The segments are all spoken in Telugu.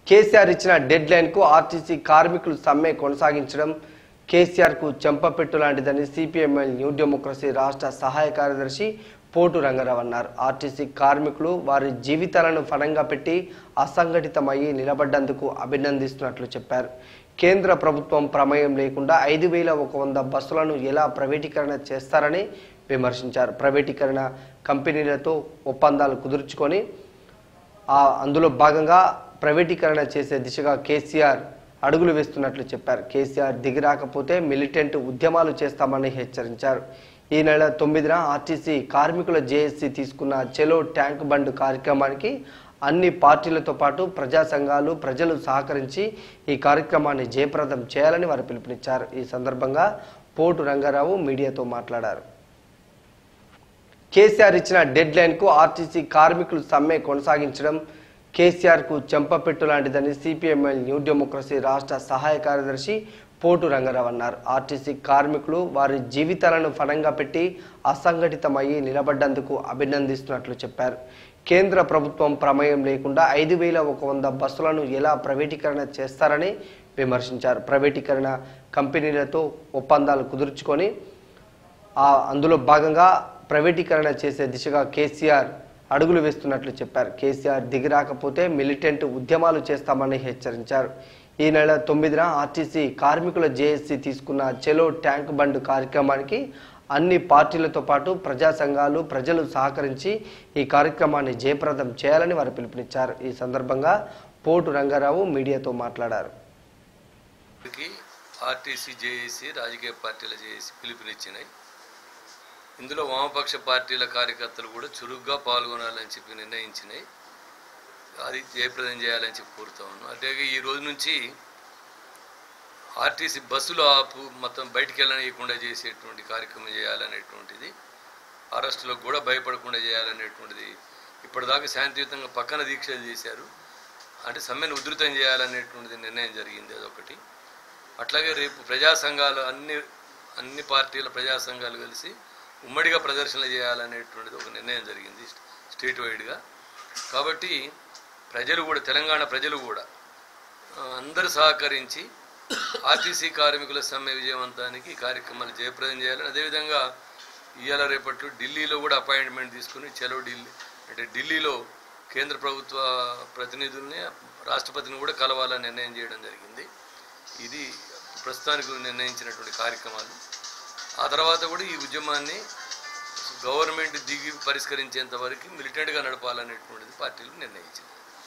కేసీఆర్ ఇచ్చిన డెడ్ లైన్ కు ఆర్టీసీ కార్మికులు సమ్మె కొనసాగించడం కేసీఆర్ కు చెంపపెట్టు లాంటిదని సిపిఎంఎల్ న్యూ డెమోక్రసీ రాష్ట్ర సహాయ కార్యదర్శి పోటు రంగారావు అన్నారు ఆర్టీసీ కార్మికులు వారి జీవితాలను ఫలంగా పెట్టి అసంఘటితమయ్యి నిలబడ్డందుకు అభినందిస్తున్నట్లు చెప్పారు కేంద్ర ప్రభుత్వం ప్రమేయం లేకుండా ఐదు వేల ఒక వంద బస్సులను ఎలా ప్రైవేటీకరణ చేస్తారని విమర్శించారు ప్రైవేటీకరణ కంపెనీలతో ఒప్పందాలు కుదుర్చుకొని ఆ అందులో భాగంగా ప్రైవేటీకరణ చేసే దిశగా కేసీఆర్ అడుగులు వేస్తున్నట్లు చెప్పారు కేసీఆర్ దిగిరాకపోతే మిలిటెంట్ ఉద్యమాలు చేస్తామని హెచ్చరించారు ఈ నెల తొమ్మిదిన ఆర్టీసీ కార్మికుల జేఏసీ తీసుకున్న చెలో ట్యాంక్ బండ్ కార్యక్రమానికి అన్ని పార్టీలతో పాటు ప్రజా సంఘాలు ప్రజలు సహకరించి ఈ కార్యక్రమాన్ని జయప్రదం చేయాలని వారు పిలుపునిచ్చారు ఈ సందర్భంగా పోటు రంగారావు మీడియాతో మాట్లాడారు కేసీఆర్ ఇచ్చిన డెడ్ లైన్ కు ఆర్టీసీ కార్మికులు సమ్మె కొనసాగించడం కేసీఆర్ కు చెంపపెట్టు లాంటిదని సిపిఎంఎల్ న్యూ డెమోక్రసీ రాష్ట్ర సహాయ కార్యదర్శి పోటు రంగారావు అన్నారు ఆర్టీసీ కార్మికులు వారి జీవితాలను ఫలంగా పెట్టి అసంఘటితమయ్యి నిలబడ్డందుకు అభినందిస్తున్నట్లు చెప్పారు కేంద్ర ప్రభుత్వం ప్రమేయం లేకుండా ఐదు వేల ఒక వంద బస్సులను ఎలా ప్రైవేటీకరణ చేస్తారని విమర్శించారు ప్రైవేటీకరణ కంపెనీలతో ఒప్పందాలు కుదుర్చుకొని ఆ అందులో భాగంగా ప్రైవేటీకరణ చేసే దిశగా కేసీఆర్ అడుగులు వేస్తున్నట్లు చెప్పారు కేసీఆర్ దిగిరాకపోతే మిలిటెంట్ ఉద్యమాలు చేస్తామని హెచ్చరించారు ఈ నెల తొమ్మిదిన ఆర్టీసీ కార్మికుల జేఏసీ తీసుకున్న చెలో ట్యాంక్ బండ్ కార్యక్రమానికి అన్ని పార్టీలతో పాటు ప్రజా సంఘాలు ప్రజలు సహకరించి ఈ కార్యక్రమాన్ని జయప్రదం చేయాలని వారు పిలుపునిచ్చారు ఈ సందర్భంగా పోటు రంగారావు మీడియాతో మాట్లాడారు కి ఆర్టీసీ జేఏసీ రాజకీయ పార్టీల జేఏసీ పిలుపునిచ్చినాయి ఇందులో వామపక్ష పార్టీల కార్యకర్తలు కూడా చురుగ్గా పాల్గొనాలని చెప్పి నిర్ణయించినాయి అది జయప్రదం చేయాలని చెప్పి కోరుతా ఉన్నాం అంటే ఈ రోజు నుంచి ఆర్టీసీ బస్సులు ఆపు మొత్తం బయటికి వెళ్ళనీయకుండా చేసేటువంటి కార్యక్రమం చేయాలనేటువంటిది అరెస్టులకు కూడా భయపడకుండా చేయాలనేటువంటిది ఇప్పటిదాకా శాంతియుతంగా పక్కన దీక్షలు చేశారు అంటే సమ్మెను ఉధృతం చేయాలనేటువంటిది నిర్ణయం జరిగింది అదొకటి అట్లాగే రేపు ప్రజా సంఘాలు అన్ని అన్ని పార్టీల ప్రజా సంఘాలు కలిసి ఉమ్మడిగా ప్రదర్శనలు చేయాలనేటువంటిది ఒక నిర్ణయం జరిగింది స్టేట్ వైడ్గా కాబట్టి ప్రజలు కూడా తెలంగాణ ప్రజలు కూడా ఆ, అందరూ సహకరించి ఆర్టీసీ కార్మికుల సమ్మె విజయవంతానికి ఈ కార్యక్రమాలు జయప్రదం చేయాలని అదేవిధంగా ఇవాళ రేపట్లో ఢిల్లీలో కూడా అపాయింట్మెంట్ తీసుకుని చలో ఢిల్లీ అంటే ఢిల్లీలో కేంద్ర ప్రభుత్వ ప్రతినిధుల్ని రాష్ట్రపతిని కూడా కలవాలని నిర్ణయం చేయడం జరిగింది ఇది ప్రస్తుతానికి నిర్ణయించినటువంటి కార్యక్రమాలు ఆ తర్వాత కూడా ఈ ఉద్యమాన్ని గవర్నమెంట్ దిగి పరిష్కరించేంత వరకు మిలిటెంట్గా నడపాలనేటువంటిది పార్టీలు నిర్ణయించింది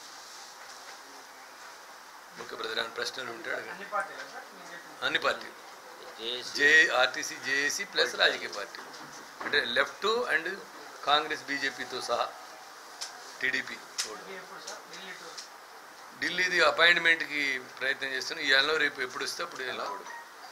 ముఖ్య ప్రధాన ప్రశ్నలు ఉంటే అడగండి అన్ని పార్టీలు జే ఆర్టీసీ జేఏసీ ప్లస్ రాజకీయ పార్టీలు అంటే లెఫ్ట్ అండ్ కాంగ్రెస్ బీజేపీతో సహా టీడీపీ కూడా ఢిల్లీది అపాయింట్మెంట్కి ప్రయత్నం చేస్తున్నాం ఇవాళ రేపు ఎప్పుడు వస్తే అప్పుడు వెళ్ళకూడదు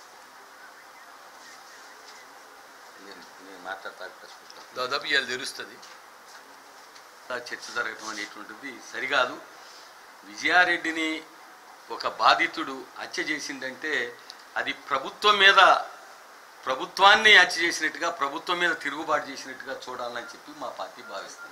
నేను నేను మాట్లాడతాను ప్రశ్న దాదాపు ఇవాళ తెలుస్తుంది ఆ చర్చ జరగటం అనేటువంటిది సరికాదు విజయారెడ్డిని ఒక బాధితుడు హత్య చేసిందంటే అది ప్రభుత్వం మీద ప్రభుత్వాన్ని హత్య చేసినట్టుగా ప్రభుత్వం మీద తిరుగుబాటు చేసినట్టుగా చూడాలని చెప్పి మా పార్టీ భావిస్తుంది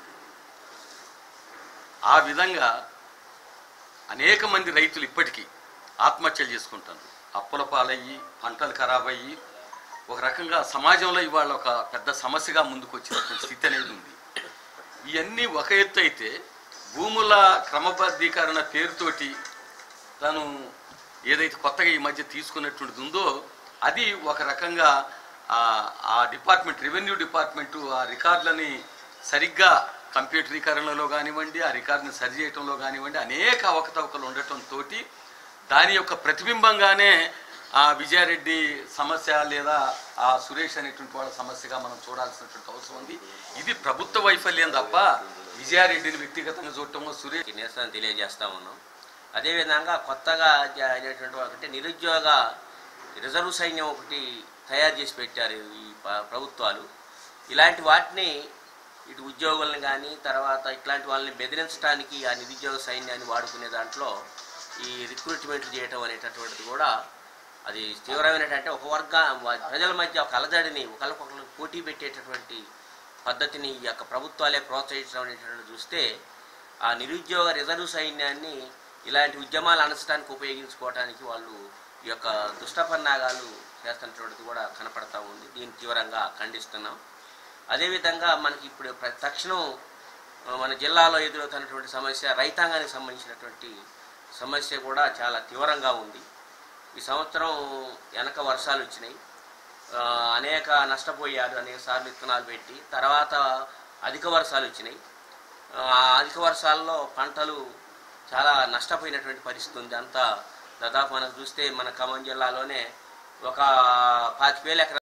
ఆ విధంగా అనేక మంది రైతులు ఇప్పటికీ ఆత్మహత్యలు చేసుకుంటారు అప్పుల పాలయ్యి పంటలు ఖరాబ్ అయ్యి ఒక రకంగా సమాజంలో ఇవాళ ఒక పెద్ద సమస్యగా ముందుకు వచ్చినటువంటి స్థితి అనేది ఉంది ఇవన్నీ ఒక ఎత్తు అయితే భూముల క్రమబద్ధీకరణ పేరుతోటి తను ఏదైతే కొత్తగా ఈ మధ్య తీసుకున్నటువంటిది ఉందో అది ఒక రకంగా ఆ ఆ డిపార్ట్మెంట్ రెవెన్యూ డిపార్ట్మెంటు ఆ రికార్డులని సరిగ్గా కంప్యూటరీకరణలో కానివ్వండి ఆ రికార్డుని సరి చేయటంలో కానివ్వండి అనేక అవకతవకలు ఉండటంతో దాని యొక్క ప్రతిబింబంగానే ఆ విజయారెడ్డి సమస్య లేదా ఆ సురేష్ అనేటువంటి వాళ్ళ సమస్యగా మనం చూడాల్సినటువంటి అవసరం ఉంది ఇది ప్రభుత్వ వైఫల్యం తప్ప విజయారెడ్డిని వ్యక్తిగతంగా చూడటమో సురేష్ ఈ నిరసన తెలియజేస్తా ఉన్నాం అదేవిధంగా కొత్తగా జ- అయినటువంటి ఒకటి నిరుద్యోగ రిజర్వ్ సైన్యం ఒకటి తయారు చేసి పెట్టారు ఈ ప- ప్రభుత్వాలు ఇలాంటి వాటిని ఇటు ఉద్యోగులను కానీ తర్వాత ఇట్లాంటి వాళ్ళని బెదిరించడానికి ఆ నిరుద్యోగ సైన్యాన్ని వాడుకునే దాంట్లో ఈ రిక్రూట్మెంట్ చేయటం అనేటటువంటిది కూడా అది తీవ్రమైనటువంటి ఒక వర్గ వ- ప్రజల మధ్య ఒక అలజడిని ఒకరికొకరు పోటీ పెట్టేటటువంటి పద్ధతిని ఈ యొక్క ప్రభుత్వాలే ప్రోత్సహించడం అనేటువంటిది చూస్తే ఆ నిరుద్యోగ రిజర్వ్ సైన్యాన్ని ఇలాంటి ఉద్యమాలు అనచడానికి ఉపయోగించుకోవడానికి వాళ్ళు ఈ యొక్క దుష్టపన్నాగాలు చేస్తున్నటువంటిది కూడా కనపడతా ఉంది దీన్ని తీవ్రంగా ఖండిస్తున్నాం అదేవిధంగా మనకి ఇప్పుడు ప్ర- తక్షణం ఆ, మన జిల్లాలో ఎదురవుతున్నటువంటి సమస్య రైతాంగానికి సంబంధించినటువంటి సమస్య కూడా చాలా తీవ్రంగా ఉంది ఈ సంవత్సరం వెనక వర్షాలు వచ్చినాయి ఆ, అనేక నష్టపోయారు అనేక సార్లు విత్తనాలు పెట్టి తర్వాత అధిక వర్షాలు వచ్చినాయి ఆ అధిక వర్షాల్లో పంటలు చాలా నష్టపోయినటువంటి పరిస్థితి ఉంది అంతా దాదాపు మనకు చూస్తే మన ఖమ్మం జిల్లాలోనే ఒక పాతిక వేల ఎకరాల